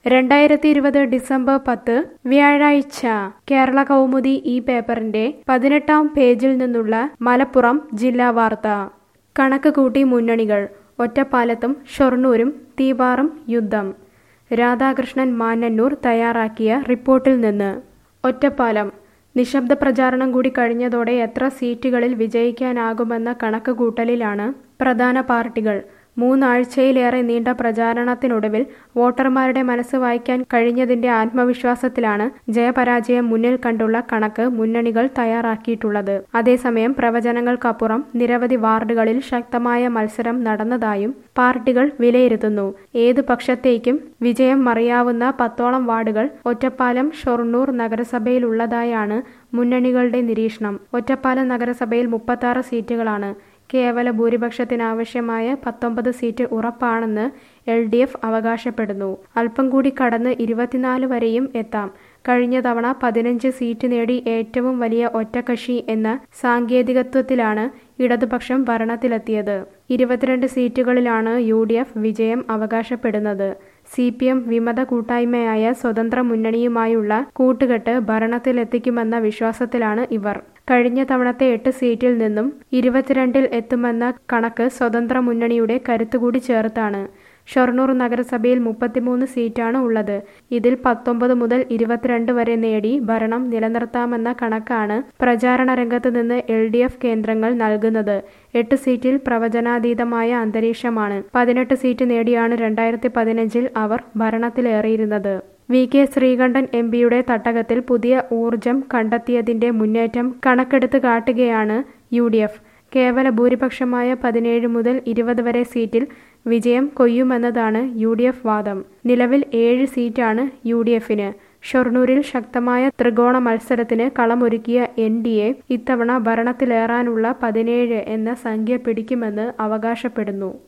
രണ്ടായിരത്തി ഇരുപത് ഡിസംബർ പത്ത് വ്യാഴാഴ്ച കേരള കൗമുദി ഈ പേപ്പറിന്റെ പതിനെട്ടാം പേജിൽ നിന്നുള്ള മലപ്പുറം ജില്ലാ വാർത്ത കണക്ക് കൂട്ടി മുന്നണികൾ ഒറ്റപ്പാലത്തും ഷൊർണൂരും തീപാറും യുദ്ധം രാധാകൃഷ്ണൻ മാന്നന്നൂർ തയ്യാറാക്കിയ റിപ്പോർട്ടിൽ നിന്ന് ഒറ്റപ്പാലം നിശബ്ദ പ്രചാരണം കൂടി കഴിഞ്ഞതോടെ എത്ര സീറ്റുകളിൽ വിജയിക്കാനാകുമെന്ന കണക്ക് കൂട്ടലിലാണ് പ്രധാന പാർട്ടികൾ മൂന്നാഴ്ചയിലേറെ നീണ്ട പ്രചാരണത്തിനൊടുവിൽ വോട്ടർമാരുടെ മനസ്സ് വായിക്കാൻ കഴിഞ്ഞതിന്റെ ആത്മവിശ്വാസത്തിലാണ് ജയപരാജയം മുന്നിൽ കണ്ടുള്ള കണക്ക് മുന്നണികൾ തയ്യാറാക്കിയിട്ടുള്ളത് അതേസമയം പ്രവചനങ്ങൾക്കപ്പുറം നിരവധി വാർഡുകളിൽ ശക്തമായ മത്സരം നടന്നതായും പാർട്ടികൾ വിലയിരുത്തുന്നു ഏതു പക്ഷത്തേക്കും വിജയം മറിയാവുന്ന പത്തോളം വാർഡുകൾ ഒറ്റപ്പാലം ഷൊർണൂർ നഗരസഭയിലുള്ളതായാണ് മുന്നണികളുടെ നിരീക്ഷണം ഒറ്റപ്പാലം നഗരസഭയിൽ മുപ്പത്തി സീറ്റുകളാണ് കേവല ഭൂരിപക്ഷത്തിനാവശ്യമായ പത്തൊമ്പത് സീറ്റ് ഉറപ്പാണെന്ന് എൽ ഡി എഫ് അവകാശപ്പെടുന്നു അല്പം കൂടി കടന്ന് ഇരുപത്തിനാല് വരെയും എത്താം കഴിഞ്ഞ തവണ പതിനഞ്ച് സീറ്റ് നേടി ഏറ്റവും വലിയ ഒറ്റക്കക്ഷി എന്ന സാങ്കേതികത്വത്തിലാണ് ഇടതുപക്ഷം ഭരണത്തിലെത്തിയത് ഇരുപത്തിരണ്ട് സീറ്റുകളിലാണ് യു ഡി എഫ് വിജയം അവകാശപ്പെടുന്നത് സി പി എം വിമത കൂട്ടായ്മയായ സ്വതന്ത്ര മുന്നണിയുമായുള്ള കൂട്ടുകെട്ട് ഭരണത്തിലെത്തിക്കുമെന്ന വിശ്വാസത്തിലാണ് ഇവർ കഴിഞ്ഞ തവണത്തെ എട്ട് സീറ്റിൽ നിന്നും ഇരുപത്തിരണ്ടിൽ എത്തുമെന്ന കണക്ക് സ്വതന്ത്ര മുന്നണിയുടെ കരുത്തുകൂടി ചേർത്താണ് ഷൊർണൂർ നഗരസഭയിൽ മുപ്പത്തിമൂന്ന് സീറ്റാണ് ഉള്ളത് ഇതിൽ പത്തൊമ്പത് മുതൽ ഇരുപത്തിരണ്ട് വരെ നേടി ഭരണം നിലനിർത്താമെന്ന കണക്കാണ് പ്രചാരണ രംഗത്ത് നിന്ന് എൽ ഡി എഫ് കേന്ദ്രങ്ങൾ നൽകുന്നത് എട്ട് സീറ്റിൽ പ്രവചനാതീതമായ അന്തരീക്ഷമാണ് പതിനെട്ട് സീറ്റ് നേടിയാണ് രണ്ടായിരത്തി പതിനഞ്ചിൽ അവർ ഭരണത്തിലേറിയിരുന്നത് വി കെ ശ്രീകണ്ഠൻ എം പിയുടെ തട്ടകത്തിൽ പുതിയ ഊർജം കണ്ടെത്തിയതിന്റെ മുന്നേറ്റം കണക്കെടുത്ത് കാട്ടുകയാണ് യു ഡി എഫ് കേവല ഭൂരിപക്ഷമായ പതിനേഴ് മുതൽ ഇരുപത് വരെ സീറ്റിൽ വിജയം കൊയ്യുമെന്നതാണ് യു ഡി എഫ് വാദം നിലവിൽ ഏഴ് സീറ്റാണ് യു ഡി എഫിന് ഷൊർണൂരിൽ ശക്തമായ ത്രികോണ മത്സരത്തിന് കളമൊരുക്കിയ എൻ ഡി എ ഇത്തവണ ഭരണത്തിലേറാനുള്ള പതിനേഴ് എന്ന സംഖ്യ പിടിക്കുമെന്ന് അവകാശപ്പെടുന്നു